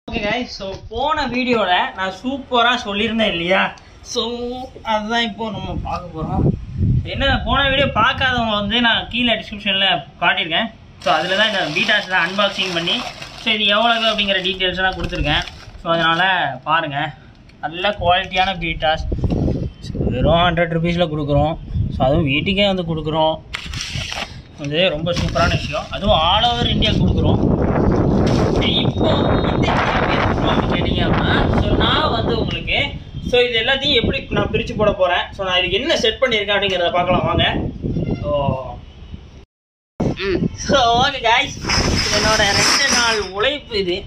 Okay guys so போன வீடியோவில் நான் சூப்பராக சொல்லியிருந்தேன் இல்லையா ஸோ அதுதான் இப்போ நம்ம பார்க்க போகிறோம் என்ன போன வீடியோ பார்க்காதவங்க வந்து நான் கீழே டிஸ்கிரிப்ஷனில் காட்டியிருக்கேன் ஸோ அதில் தான் இந்த பீட்டாஸில் அன்பாக்சிங் பண்ணி ஸோ இது எவ்வளவு அப்படிங்கிற டீட்டெயில்ஸ் எல்லாம் கொடுத்துருக்கேன் ஸோ அதனால் பாருங்கள் நல்ல குவாலிட்டியான பீட்டாஸ் ஸோ வெறும் ஹண்ட்ரட் ருபீஸில் கொடுக்குறோம் ஸோ அதுவும் வீட்டுக்கே வந்து கொடுக்குறோம் அது ரொம்ப சூப்பரான விஷயம் அதுவும் ஆல் ஓவர் இந்தியா கொடுக்குறோம் இப்போ இந்த video எதுக்கு அப்படின்னு கேட்டீங்க அப்படின்னா ஸோ நான் வந்து உங்களுக்கு ஸோ இது எல்லாத்தையும் எப்படி நான் பிரித்து போட போகிறேன் ஸோ நான் இதுக்கு என்ன செட் பண்ணியிருக்கேன் அப்படிங்கிறத பார்க்கலாம் வாங்க ஸோ ஸோ ஓகே காய்ஸ் என்னோட ரெண்டு நாள் உழைப்பு இது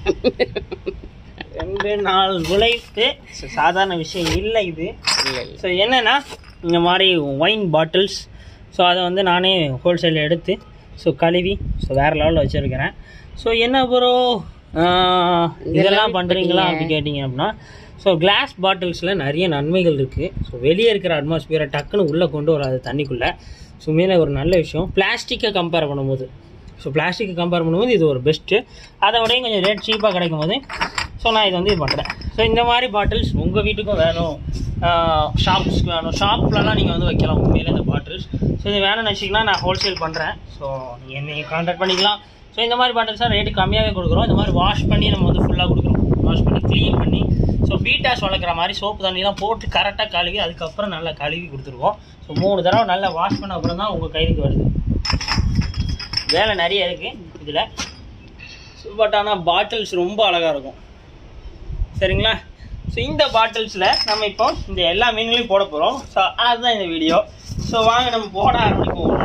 ரெண்டு நாள் உழைப்பு ஸோ சாதாரண விஷயம் இல்லை இது ஸோ என்னன்னா இந்த மாதிரி ஒயின் பாட்டில்ஸ் ஸோ அதை வந்து நானே ஹோல்சேலில் எடுத்து ஸோ கழுவி ஸோ வேறு லெவலில் வச்சுருக்கிறேன் ஸோ என்ன ப்ரோ இதெல்லாம் பண்ணுறீங்களா அப்படி கேட்டிங்க அப்படின்னா ஸோ கிளாஸ் பாட்டில்ஸில் நிறைய நன்மைகள் இருக்குது ஸோ வெளியே இருக்கிற அட்மாஸ்பியரை டக்குன்னு உள்ளே கொண்டு வராது தண்ணிக்குள்ளே ஸோ மேலே ஒரு நல்ல விஷயம் பிளாஸ்டிக்கை கம்பேர் பண்ணும்போது ஸோ பிளாஸ்டிக்கை கம்பேர் பண்ணும்போது இது ஒரு பெஸ்ட்டு அதை விடையும் கொஞ்சம் ரேட் சீப்பாக கிடைக்கும் போது ஸோ நான் இது வந்து இது பண்ணுறேன் ஸோ இந்த மாதிரி பாட்டில்ஸ் உங்கள் வீட்டுக்கும் வேணும் ஷாப்ஸ்க்கு வேணும் ஷாப்லலாம் நீங்கள் வந்து வைக்கலாம் உண்மையிலே இந்த பாட்டில்ஸ் ஸோ இது வேணும்னு வச்சிங்கன்னா நான் ஹோல்சேல் பண்ணுறேன் ஸோ நீங்கள் என்னையை கான்டாக்ட் பண்ணிக்கலாம் ஸோ இந்த மாதிரி பாட்டில்ஸாக ரேட்டு கம்மியாகவே கொடுக்குறோம் இந்த மாதிரி வாஷ் பண்ணி நம்ம வந்து ஃபுல்லாக கொடுக்குறோம் வாஷ் பண்ணி க்ளீன் பண்ணி ஸோ பீட்டாஸ் வளர்க்குற மாதிரி சோப்பு தண்ணிலாம் போட்டு கரெக்டாக கழுவி அதுக்கப்புறம் நல்லா கழுவி கொடுத்துருவோம் ஸோ மூணு தடவை நல்லா வாஷ் பண்ண அப்புறம் தான் உங்கள் கைக்கு வருது வேலை நிறைய இருக்குது இதில் பட் ஆனால் பாட்டில்ஸ் ரொம்ப அழகாக இருக்கும் சரிங்களா ஸோ இந்த பாட்டில்ஸில் நம்ம இப்போ இந்த எல்லா மீன்களையும் போட போகிறோம் ஸோ அதுதான் இந்த வீடியோ ஸோ வாங்க நம்ம போட ஆரம்பிப்போம்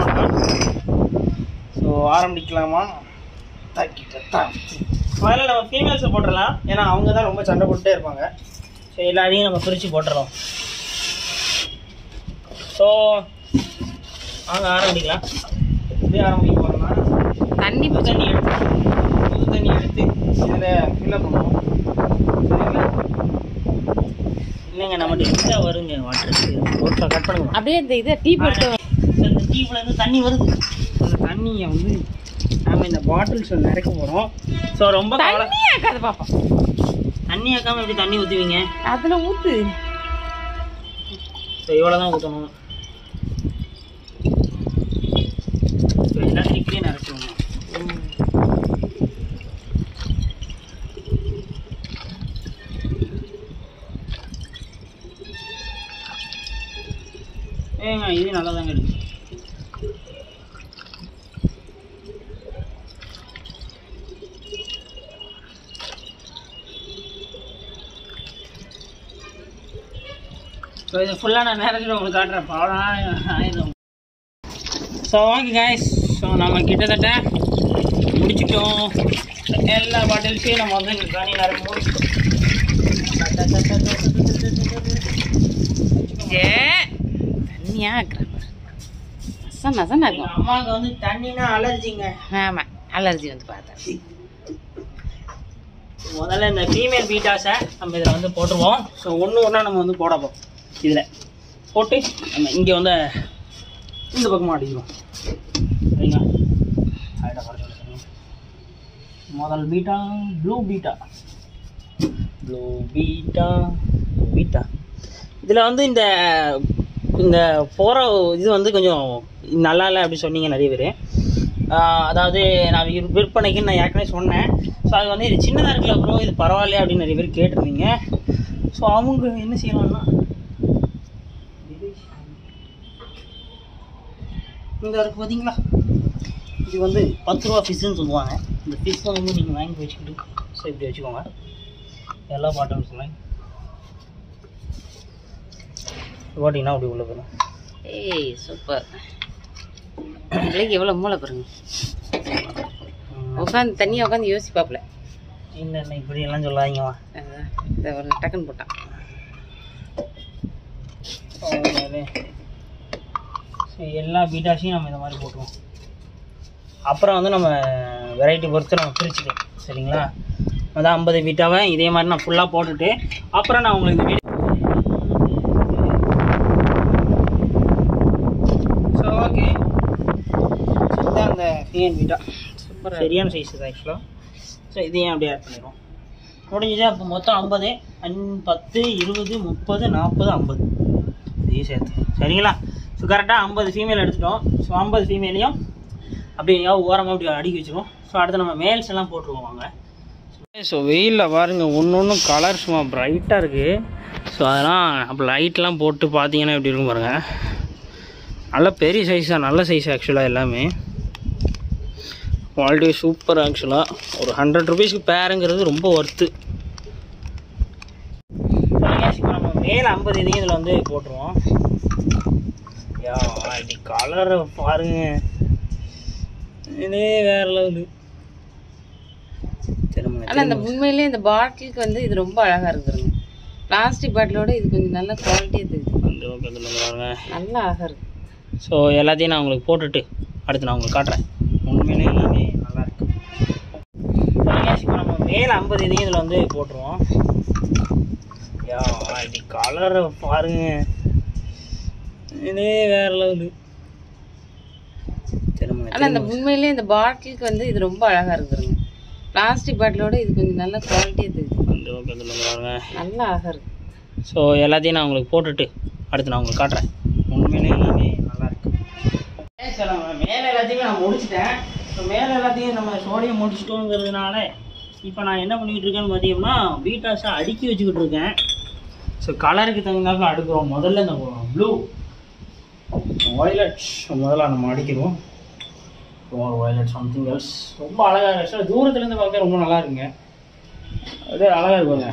ஸோ ஆரம்பிக்கலாமா முதல்ல நம்ம ஃபீமேல்ஸை போட்டுடலாம் ஏன்னா அவங்க தான் ரொம்ப சண்டை போட்டுட்டே இருப்பாங்க ஸோ எல்லாரையும் நம்ம பிரித்து போட்டுறோம் ஸோ வாங்க ஆரம்பிக்கலாம் எப்படி ஆரம்பிக்க போகிறோம்னா தண்ணி புது தண்ணி எடுத்து புது தண்ணி எடுத்து இதில் ஃபில்லப் பண்ணுவோம் சரிங்களா இல்லைங்க நம்மகிட்ட எக்ஸ்ட்ரா வருங்க வாட்டர் ஒரு கட் பண்ணுங்க அப்படியே இந்த இதை டீ போட்டு இந்த டீப்ல இருந்து தண்ணி வருது அந்த தண்ணியை வந்து நாம இந்த பாட்டில்ஸ் நிறைக்க போகிறோம் ஸோ ரொம்ப கவலை தண்ணி ஆக்காத பாப்பா தண்ணி ஆக்காம எப்படி தண்ணி ஊற்றுவீங்க அதுல ஊத்து ஸோ இவ்வளோ தான் ஊற்றணும் ஸோ எல்லா டீப்லேயும் நிறச்சிடணும் ஏங்க இது நல்லா தாங்க இருக்கு ஸோ இது ஃபுல்லாக நான் நேரத்தில் உங்களுக்கு காட்டுறேன் படம் ஆயிடும் ஸோ ஓகே guys ஸோ நம்ம கிட்டத்தட்ட முடிச்சிட்டோம் எல்லா பாட்டில்ஸையும் நம்ம வந்து இந்த தண்ணி நிறைய முடிச்சிட்டோம் ஏ தண்ணியா ஆக்குறேன் நசம் நசம் எங்க இருக்கும் அம்மாவுக்கு வந்து தண்ணினா அலர்ஜிங்க ஆமா அலர்ஜி வந்து பார்த்தேன் முதல்ல இந்த ஃபீமேல் பீட்டாஸை நம்ம இதில் வந்து போட்டுருவோம் ஸோ ஒன்று ஒன்றா நம்ம வந்து போட போகிறோம் இதில் போட்டு நம்ம இங்கே வந்து இந்த பக்கமாக அடிக்கிறோம் சரிங்களா ஆயிட்டா குறைச்சி வச்சுக்கோங்க. முதல் beta blue beta blue beta beta இதில் வந்து இந்த இந்த போகிற இது வந்து கொஞ்சம் நல்லா இல்லை அப்படி சொன்னீங்க நிறைய பேர் அதாவது நான் விற்- விற்பனைக்கு நான் ஏற்கனவே சொன்னேன் ஸோ அது வந்து இது சின்னதாக இருக்குல்ல ப்ரோ இது பரவாயில்லையா அப்படின்னு நிறைய பேர் கேட்டிருந்தீங்க ஸோ அவங்க என்ன செய்யலாம்னா இந்த இருக்கு பார்த்தீங்களா இது வந்து பத்து ரூபா ஃபிஷ்ஷுன்னு சொல்லுவாங்க இந்த ஃபிஷ்ஷை வந்து நீங்கள் வாங்கி வச்சுக்கிட்டு ஸோ இப்படி வச்சுக்கோங்க எல்லா பாட்டம்ஸ்லாம் போட்டிங்கன்னா அப்படி உள்ள போயிடும் ஏய் சூப்பர் பிள்ளைக்கு எவ்வளோ மூளை பாருங்க உட்காந்து தண்ணியை உட்காந்து யோசிப்பாப்புல இல்லை இல்லை இப்படி எல்லாம் சொல்லாதீங்கம்மா அதான் இந்த ஒரு டக்குன்னு போட்டான் ஸோ எல்லா பீட்டாஸையும் நம்ம இந்த மாதிரி போட்டுருவோம் அப்புறம் வந்து நம்ம வெரைட்டி பொறுத்து நம்ம பிரிச்சுக்கலாம் சரிங்களா அதான் ஐம்பது பீட்டாவை இதே மாதிரி நான் ஃபுல்லாக போட்டுட்டு அப்புறம் நான் உங்களுக்கு இந்த வீடியோ ஸோ ஓகே இதுதான் அந்த ஃபிஎன் பீட்டா சூப்பராக சரியான சைஸ் இது ஆக்சுவலாக ஸோ இதையும் அப்படியே ஆட் பண்ணிடுவோம் முடிஞ்சுது அப்போ மொத்தம் ஐம்பது அஞ் பத்து இருபது முப்பது நாற்பது ஐம்பது இதையும் சேர்த்து சரிங்களா ஸோ கரெக்டாக ஐம்பது ஃபீமேல் எடுத்துட்டோம் ஸோ ஐம்பது ஃபீமேலையும் அப்படியே எங்கேயாவது ஓரமாக அப்படி அடுக்கி வச்சிருவோம் ஸோ அடுத்து நம்ம மேல்ஸ் எல்லாம் போட்டுருவோம் வாங்க ஸோ வெயிலில் பாருங்கள் ஒன்று ஒன்றும் கலர் சும்மா பிரைட்டாக இருக்குது ஸோ அதெல்லாம் அப்போ லைட்லாம் போட்டு பார்த்தீங்கன்னா எப்படி இருக்கும் பாருங்கள் நல்ல பெரிய சைஸ் தான் நல்ல சைஸ் ஆக்சுவலாக எல்லாமே குவாலிட்டி சூப்பர் ஆக்சுவலாக ஒரு ஹண்ட்ரட் ருபீஸ்க்கு பேருங்கிறது ரொம்ப ஒர்த்து இப்போ நம்ம மேலே ஐம்பது இதையும் இதில் வந்து போட்டுருவோம் யா இப்படி கலரை பாருங்க இதே வேற லெவலு திரும்ப ஆனால் இந்த உண்மையிலேயே இந்த பாட்டிலுக்கு வந்து இது ரொம்ப அழகாக இருக்குதுங்க பிளாஸ்டிக் பாட்டிலோட இது கொஞ்சம் நல்ல குவாலிட்டியாக தெரியுது அந்த பக்கத்தில் வந்து பாருங்க நல்லா அழகாக இருக்கு ஸோ எல்லாத்தையும் நான் உங்களுக்கு போட்டுட்டு அடுத்து நான் உங்களுக்கு காட்டுறேன் உண்மையிலே எல்லாமே நல்லா இருக்கு இப்போ நம்ம மேலே ஐம்பது இதையும் இதில் வந்து போட்டுருவோம் யா இப்படி கலரை பாருங்க இதே வேற லெவலு திரும்ப ஆனால் இந்த உண்மையிலேயே இந்த பாட்டிலுக்கு வந்து இது ரொம்ப அழகாக இருக்குதுங்க பிளாஸ்டிக் பாட்டிலோட இது கொஞ்சம் நல்ல குவாலிட்டியாக தெரியுது அந்த பக்கத்தில் வந்து பாருங்க நல்லா அழகாக இருக்கு ஸோ எல்லாத்தையும் நான் உங்களுக்கு போட்டுட்டு அடுத்து நான் உங்களுக்கு காட்டுறேன் உண்மையிலே எல்லாமே நல்லா இருக்கு சரி நம்ம மேலே எல்லாத்தையுமே நான் முடிச்சிட்டேன் ஸோ மேலே எல்லாத்தையும் நம்ம சோடியம் முடிச்சிட்டோங்கிறதுனால இப்போ நான் என்ன பண்ணிக்கிட்டு இருக்கேன்னு பார்த்தீங்கன்னா பீட்டாஸை அடுக்கி வச்சுக்கிட்டு இருக்கேன் ஸோ கலருக்கு தகுந்தாக்க அடுக்கிறோம் முதல்ல இந்த ப்ளூ வயலட் முதல்ல நம்ம அடிக்கிறோம் வயலட் சம்திங் எல்ஸ் ரொம்ப அழகாக இருக்கு தூரத்துலேருந்து பார்க்க ரொம்ப நல்லா இருக்குங்க அப்படியே அழகாக இருக்குங்க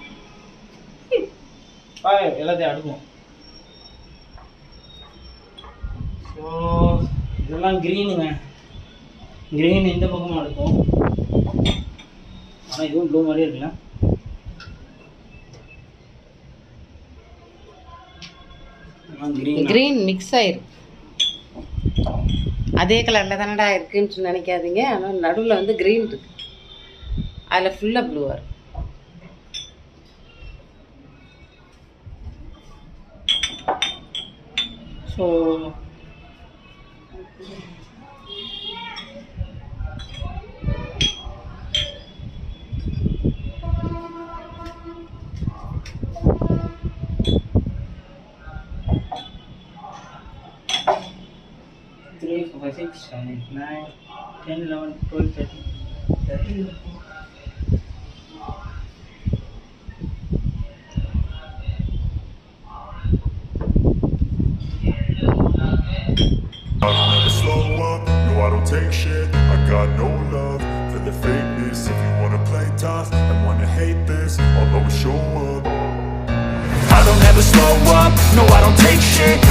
பாரு எல்லாத்தையும் அடுக்குவோம் ஸோ இதெல்லாம் க்ரீனுங்க க்ரீன் இந்த பக்கமும் அடுக்கும் ஆனால் இதுவும் ப்ளூ மாதிரியே இருக்குல்ல க்ரீன் க்ரீன் மிக்ஸ் ஆயிருக்கு அதே கலரில் தானடா இருக்குன்னு சொல்லி நினைக்காதீங்க ஆனால் நடுவில் வந்து க்ரீன் இருக்கு அதில் ஃபுல்லாக ப்ளூவாக இருக்கு so three, four, five, six, seven, eight, nine, ten, eleven, twelve, thirteen, thirteen. I don't ever slow up, no I don't take shit I got no love for the fakeness If you wanna play tough and wanna hate this I'll always show up I don't ever slow up, no I don't take shit